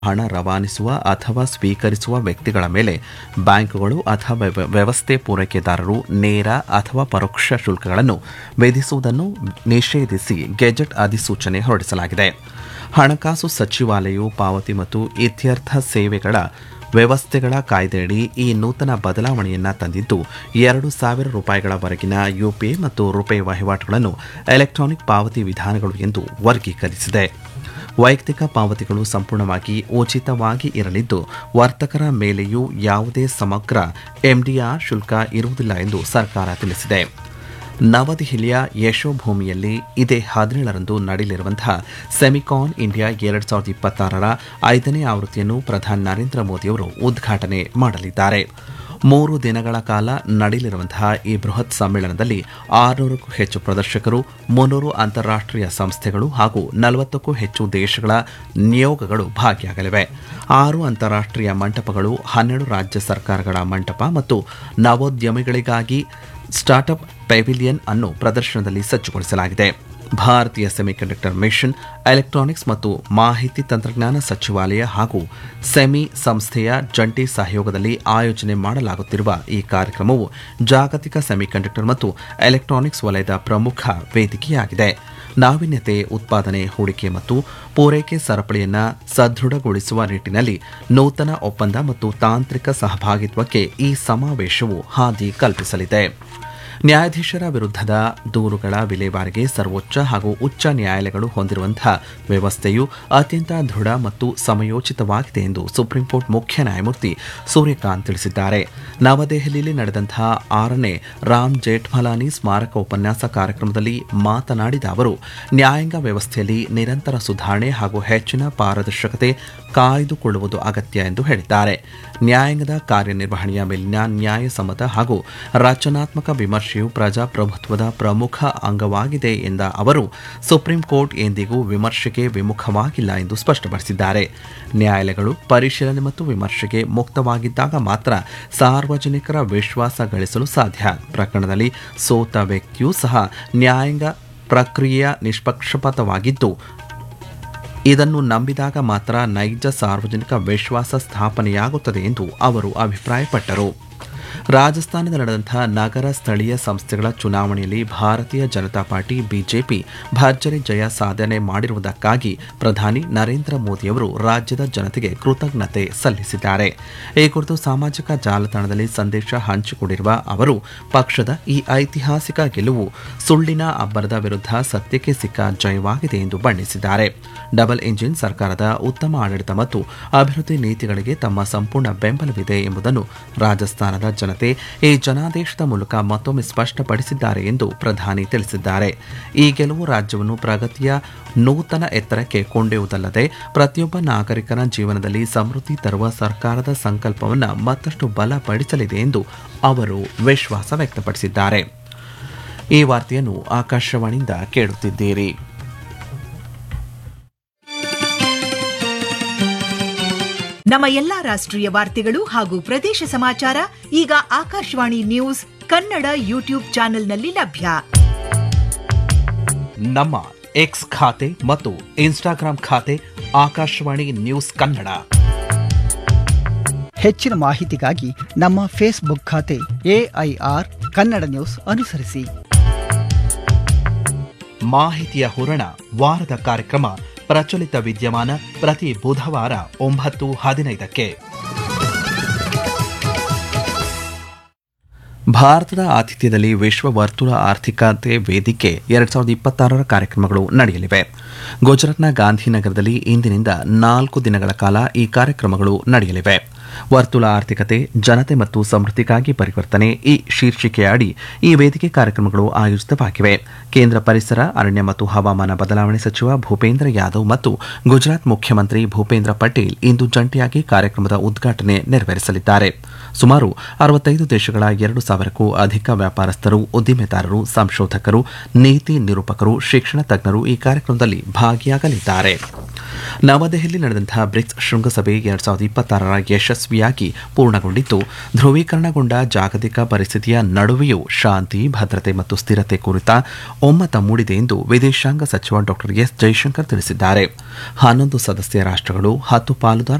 ಹಣ ರವಾನಿಸುವ ಅಥವಾ ಸ್ವೀಕರಿಸುವ ವ್ಯಕ್ತಿಗಳ ಮೇಲೆ ಬ್ಯಾಂಕುಗಳು ಅಥವಾ ವ್ಯವ- ವ್ಯವಸ್ಥೆ ಪೂರೈಕೆದಾರರು ನೇರ ಅಥವಾ ಪರೋಕ್ಷ ಶುಲ್ಕಗಳನ್ನು ವಿಧಿಸುವುದನ್ನು ನಿಷೇಧಿಸಿ ಗೆಜೆಟ್ ಅಧಿಸೂಚನೆ ಹೊರಡಿಸಲಾಗಿದೆ ಹಣಕಾಸು ಸಚಿವಾಲಯವು ಪಾವತಿ ಮತ್ತು ಇತ್ಯರ್ಥ ಸೇವೆಗಳ ವ್ಯವಸ್ಥೆಗಳ ಕಾಯ್ದೆಯಡಿ ಈ ನೂತನ ಬದಲಾವಣೆಯನ್ನ ತಂದಿದ್ದು ಎರಡು ಸಾವಿರ ರೂಪಾಯಿಗಳವರೆಗಿನ ಯುಪಿಐ ಮತ್ತು ರುಪೇ ವಹಿವಾಟುಗಳನ್ನು ಎಲೆಕ್ಟ್ರಾನಿಕ್ ಪಾವತಿ ವಿಧಾನಗಳು ಎಂದು ವರ್ಗೀಕರಿಸಿದೆ ವೈಯಕ್ತಿಕ ಪಾವತಿಗಳು ಸಂಪೂರ್ಣವಾಗಿ ಉಚಿತವಾಗಿ ಇರಲಿದ್ದು ವರ್ತಕರ ಮೇಲೆಯೂ ಯಾವುದೇ ಸಮಗ್ರ ಎಂಡಿಆರ್ ಶುಲ್ಕ ಇರುವುದಿಲ್ಲ ಎಂದು ಸರ್ಕಾರ ತಿಳಿಸಿದೆ ನವದೆಹಲಿಯ ಯಶೋಭೂಮಿಯಲ್ಲಿ ಇದೇ ಹದಿನೇಳರಂದು ನಡೆಯಲಿರುವಂತಹ ಸೆಮಿಕಾನ್ ಇಂಡಿಯಾ ಎರಡ್ ಸಾವಿರದ ಇಪ್ಪತ್ತಾರರ ಐದನೇ ಆವೃತ್ತಿಯನ್ನು ಪ್ರಧಾನಿ ನರೇಂದ್ರ ಮೋದಿಯವರು ಉದ್ಘಾಟನೆ ಮಾಡಲಿದ್ದಾರೆ ಮೂರು ದಿನಗಳ ಕಾಲ ನಡೆಯಲಿರುವಂತಹ ಈ ಬೃಹತ್ ಸಮ್ಮೇಳನದಲ್ಲಿ ಆರುನೂರಕ್ಕೂ ಹೆಚ್ಚು ಪ್ರದರ್ಶಕರು ಮುನ್ನೂರು ಅಂತಾರಾಷ್ಟ್ರೀಯ ಸಂಸ್ಥೆಗಳು ಹಾಗೂ ನಲವತ್ತಕ್ಕೂ ಹೆಚ್ಚು ದೇಶಗಳ ನಿಯೋಗಗಳು ಭಾಗಿಯಾಗಲಿವೆ ಆರು ಅಂತಾರಾಷ್ಟ್ರೀಯ ಮಂಟಪಗಳು ಹನ್ನೆರಡು ರಾಜ್ಯ ಸರ್ಕಾರಗಳ ಮಂಟಪ ಮತ್ತು ನವೋದ್ಯಮಿಗಳಿಗಾಗಿ ಸ್ಟಾರ್ಟ್ಅಪ್ ಪೆವಿಲಿಯನ್ ಅನ್ನು ಪ್ರದರ್ಶನದಲ್ಲಿ ಸಜ್ಜುಗೊಳಿಸಲಾಗಿದೆ ಭಾರತೀಯ ಸೆಮಿಕಂಡಕ್ಟರ್ ಮಿಷನ್ ಎಲೆಕ್ಟ್ರಾನಿಕ್ಸ್ ಮತ್ತು ಮಾಹಿತಿ ತಂತ್ರಜ್ಞಾನ ಸಚಿವಾಲಯ ಹಾಗೂ ಸೆಮಿ ಸಂಸ್ಥೆಯ ಜಂಟಿ ಸಹಯೋಗದಲ್ಲಿ ಆಯೋಜನೆ ಮಾಡಲಾಗುತ್ತಿರುವ ಈ ಕಾರ್ಯಕ್ರಮವು ಜಾಗತಿಕ ಸೆಮಿಕಂಡಕ್ಟರ್ ಮತ್ತು ಎಲೆಕ್ಟ್ರಾನಿಕ್ಸ್ ವಲಯದ ಪ್ರಮುಖ ವೇದಿಕೆಯಾಗಿದೆ ನಾವೀನ್ಯತೆ ಉತ್ಪಾದನೆ ಹೂಡಿಕೆ ಮತ್ತು ಪೂರೈಕೆ ಸರಪಳಿಯನ್ನು ಸದೃಢಗೊಳಿಸುವ ನಿಟ್ಟಿನಲ್ಲಿ ನೂತನ ಒಪ್ಪಂದ ಮತ್ತು ತಾಂತ್ರಿಕ ಸಹಭಾಗಿತ್ವಕ್ಕೆ ಈ ಸಮಾವೇಶವು ಹಾದಿ ಕಲ್ಪಿಸಲಿದೆ ನ್ಯಾಯಾಧೀಶರ ವಿರುದ್ಧದ ದೂರುಗಳ ವಿಲೇವಾರಿಗೆ ಸರ್ವೋಚ್ಚ ಹಾಗೂ ಉಚ್ಚ ನ್ಯಾಯಾಲಯಗಳು ಹೊಂದಿರುವಂತಹ ವ್ಯವಸ್ಥೆಯು ಅತ್ಯಂತ ದೃಢ ಮತ್ತು ಸಮಯೋಚಿತವಾಗಿದೆ ಎಂದು ಸುಪ್ರೀಂ ಕೋರ್ಟ್ ಮುಖ್ಯ ನ್ಯಾಯಮೂರ್ತಿ ಸೂರ್ಯಕಾಂತ್ ತಿಳಿಸಿದ್ದಾರೆ ನವದೆಹಲಿಯಲ್ಲಿ ನಡೆದಂತಹ ಆರನೇ ರಾಮ್ ಜೇಠ್ಮಲಾನಿ ಸ್ಮಾರಕ ಉಪನ್ಯಾಸ ಕಾರ್ಯಕ್ರಮದಲ್ಲಿ ಮಾತನಾಡಿದ ಅವರು ನ್ಯಾಯಾಂಗ ವ್ಯವಸ್ಥೆಯಲ್ಲಿ ನಿರಂತರ ಸುಧಾರಣೆ ಹಾಗೂ ಹೆಚ್ಚಿನ ಪಾರದರ್ಶಕತೆ ಕಾಯ್ದುಕೊಳ್ಳುವುದು ಅಗತ್ಯ ಎಂದು ಹೇಳಿದ್ದಾರೆ ನ್ಯಾಯಾಂಗದ ಕಾರ್ಯನಿರ್ವಹಣೆಯ ಮೇಲಿನ ನ್ಯಾಯಸಮ್ಮತ ಹಾಗೂ ರಚನಾತ್ಮಕ ವಿಮರ್ಶೆಯು ಪ್ರಜಾಪ್ರಭುತ್ವದ ಪ್ರಮುಖ ಅಂಗವಾಗಿದೆ ಎಂದ ಅವರು ಸುಪ್ರೀಂ ಕೋರ್ಟ್ ಎಂದಿಗೂ ವಿಮರ್ಶೆಗೆ ವಿಮುಖವಾಗಿಲ್ಲ ಎಂದು ಸ್ಪಷ್ಟಪಡಿಸಿದ್ದಾರೆ ನ್ಯಾಯಾಲಯಗಳು ಪರಿಶೀಲನೆ ಮತ್ತು ವಿಮರ್ಶೆಗೆ ಮುಕ್ತವಾಗಿದ್ದಾಗ ಮಾತ್ರ ಸಾರ್ವಜನಿಕರ ವಿಶ್ವಾಸ ಗಳಿಸಲು ಸಾಧ್ಯ ಪ್ರಕರಣದಲ್ಲಿ ಸೋತ ವ್ಯಕ್ತಿಯೂ ಸಹ ನ್ಯಾಯಾಂಗ ಪ್ರಕ್ರಿಯೆಯ ನಿಷ್ಪಕ್ಷಪಾತವಾಗಿದ್ದು ಇದನ್ನು ನಂಬಿದಾಗ ಮಾತ್ರ ನೈಜ ಸಾರ್ವಜನಿಕ ವಿಶ್ವಾಸ ಸ್ಥಾಪನೆಯಾಗುತ್ತದೆ ಎಂದು ಅವರು ಅಭಿಪ್ರಾಯಪಟ್ಟರು ರಾಜಸ್ಥಾನದಲ್ಲಿ ನಡೆದಂತಹ ನಗರ ಸ್ಥಳೀಯ ಸಂಸ್ಥೆಗಳ ಚುನಾವಣೆಯಲ್ಲಿ ಭಾರತೀಯ ಜನತಾ ಪಾರ್ಟಿ ಬಿಜೆಪಿ ಭರ್ಜರಿ ಜಯ ಸಾಧನೆ ಮಾಡಿರುವುದಕ್ಕಾಗಿ ಪ್ರಧಾನಿ ನರೇಂದ್ರ ಮೋದಿಯವರು ರಾಜ್ಯದ ಜನತೆಗೆ ಕೃತಜ್ಞತೆ ಸಲ್ಲಿಸಿದ್ದಾರೆ ಈ ಕುರಿತು ಸಾಮಾಜಿಕ ಜಾಲತಾಣದಲ್ಲಿ ಸಂದೇಶ ಹಂಚಿಕೊಂಡಿರುವ ಅವರು ಪಕ್ಷದ ಈ ಐತಿಹಾಸಿಕ ಗೆಲುವು ಸುಳ್ಳಿನ ಅಬ್ಬರದ ವಿರುದ್ಧ ಸತ್ಯಕ್ಕೆ ಸಿಕ್ಕ ಜಯವಾಗಿದೆ ಎಂದು ಬಣ್ಣಿಸಿದ್ದಾರೆ ಡಬಲ್ ಇಂಜಿನ್ ಸರ್ಕಾರದ ಉತ್ತಮ ಆಡಳಿತ ಮತ್ತು ಅಭಿವೃದ್ಧಿ ನೀತಿಗಳಿಗೆ ತಮ್ಮ ಸಂಪೂರ್ಣ ಬೆಂಬಲವಿದೆ ಎಂಬುದನ್ನು ರಾಜಸ್ಥಾನದ ಜನತೆ ಈ ಜನಾದೇಶದ ಮೂಲಕ ಮತ್ತೊಮ್ಮೆ ಸ್ಪಷ್ಟಪಡಿಸಿದ್ದಾರೆ ಎಂದು ಪ್ರಧಾನಿ ತಿಳಿಸಿದ್ದಾರೆ ಈ ಗೆಲುವು ರಾಜ್ಯವನ್ನು ಪ್ರಗತಿಯ ನೂತನ ಎತ್ತರಕ್ಕೆ ಕೊಂಡೊಯ್ಯುವುದಲ್ಲದೆ ಪ್ರತಿಯೊಬ್ಬ ನಾಗರಿಕನ ಜೀವನದಲ್ಲಿ ಸಮೃದ್ಧಿ ತರುವ ಸರ್ಕಾರದ ಸಂಕಲ್ಪವನ್ನು ಮತ್ತಷ್ಟು ಬಲಪಡಿಸಲಿದೆ ಎಂದು ಅವರು ವಿಶ್ವಾಸ ವ್ಯಕ್ತಪಡಿಸಿದ್ದಾರೆ ಈ ವಾರ್ತೆಯನ್ನು ಆಕಾಶವಾಣಿಯಿಂದ ಕೇಳುತ್ತಿದ್ದೀರಿ ನಮ್ಮ ಎಲ್ಲಾ ರಾಷ್ಟ್ರೀಯ ವಾರ್ತೆಗಳು ಹಾಗೂ ಪ್ರದೇಶ ಸಮಾಚಾರ ಈಗ ಆಕಾಶವಾಣಿ ನ್ಯೂಸ್ ಕನ್ನಡ ಯೂಟ್ಯೂಬ್ ಚಾನೆಲ್ನಲ್ಲಿ ಲಭ್ಯ ನಮ್ಮ ಎಕ್ಸ್ ಖಾತೆ ಮತ್ತು ಇನ್ಸ್ಟಾಗ್ರಾಂ ಖಾತೆ ಆಕಾಶವಾಣಿ ನ್ಯೂಸ್ ಕನ್ನಡ ಹೆಚ್ಚಿನ ಮಾಹಿತಿಗಾಗಿ ನಮ್ಮ ಫೇಸ್ಬುಕ್ ಖಾತೆ ಎಐಆರ್ ಕನ್ನಡ ನ್ಯೂಸ್ ಅನುಸರಿಸಿ ಮಾಹಿತಿಯ ಹೂರಣ ವಾರದ ಕಾರ್ಯಕ್ರಮ ಪ್ರಚಲಿತ ವಿದ್ಯಮಾನ ಪ್ರತಿ ಬುಧವಾರ ಒಂಬತ್ತು ಹದಿನೈದಕ್ಕೆ ಭಾರತದ ಆತಿಥ್ಯದಲ್ಲಿ ವಿಶ್ವ ವರ್ತುಲ ಆರ್ಥಿಕತೆ ವೇದಿಕೆ ಎರಡ್ ಸಾವಿರದ ಇಪ್ಪತ್ತಾರರ ಕಾರ್ಯಕ್ರಮಗಳು ನಡೆಯಲಿವೆ ಗುಜರಾತ್ನ ಗಾಂಧಿನಗರದಲ್ಲಿ ಇಂದಿನಿಂದ ನಾಲ್ಕು ದಿನಗಳ ಕಾಲ ಈ ಕಾರ್ಯಕ್ರಮಗಳು ನಡೆಯಲಿವೆ ವರ್ತುಲ ಆರ್ಥಿಕತೆ ಜನತೆ ಮತ್ತು ಸಮೃದ್ಧಿಗಾಗಿ ಪರಿವರ್ತನೆ ಈ ಶೀರ್ಷಿಕೆಯ ಅಡಿ ಈ ವೇದಿಕೆ ಕಾರ್ಯಕ್ರಮಗಳು ಆಯೋಜಿತವಾಗಿವೆ ಕೇಂದ್ರ ಪರಿಸರ ಅರಣ್ಯ ಮತ್ತು ಹವಾಮಾನ ಬದಲಾವಣೆ ಸಚಿವ ಭೂಪೇಂದ್ರ ಯಾದವ್ ಮತ್ತು ಗುಜರಾತ್ ಮುಖ್ಯಮಂತ್ರಿ ಭೂಪೇಂದ್ರ ಪಟೇಲ್ ಇಂದು ಜಂಟಿಯಾಗಿ ಕಾರ್ಯಕ್ರಮದ ಉದ್ಘಾಟನೆ ನೆರವೇರಿಸಲಿದ್ದಾರೆ ಸುಮಾರು ಅರವತ್ತೈದು ದೇಶಗಳ ಎರಡು ಸಾವಿರಕ್ಕೂ ಅಧಿಕ ವ್ಯಾಪಾರಸ್ಥರು ಉದ್ದಿಮೆದಾರರು ಸಂಶೋಧಕರು ನೀತಿ ನಿರೂಪಕರು ಶಿಕ್ಷಣ ತಜ್ಞರು ಈ ಕಾರ್ಯಕ್ರಮದಲ್ಲಿ ಭಾಗಿಯಾಗಲಿದ್ದಾರೆ ನವದೆಹಲಿ ನಡೆದಂತಹ ಬ್ರಿಕ್ಸ್ ಶೃಂಗಸಭೆ ಎರಡ್ ಸಾವಿರದ ಇಪ್ಪತ್ತಾರರ ಯಶಸ್ವಿಯಾಗಿ ಪೂರ್ಣಗೊಂಡಿದ್ದು ಧ್ರುವೀಕರಣಗೊಂಡ ಜಾಗತಿಕ ಪರಿಸ್ಥಿತಿಯ ನಡುವೆಯೂ ಶಾಂತಿ ಭದ್ರತೆ ಮತ್ತು ಸ್ಥಿರತೆ ಕುರಿತ ಒಮ್ಮತ ಮೂಡಿದೆ ಎಂದು ವಿದೇಶಾಂಗ ಸಚಿವ ಡಾ ಎಸ್ ಜೈಶಂಕರ್ ತಿಳಿಸಿದ್ದಾರೆ ಹನ್ನೊಂದು ಸದಸ್ಯ ರಾಷ್ಟ್ರಗಳು ಹತ್ತು ಪಾಲುದಾರ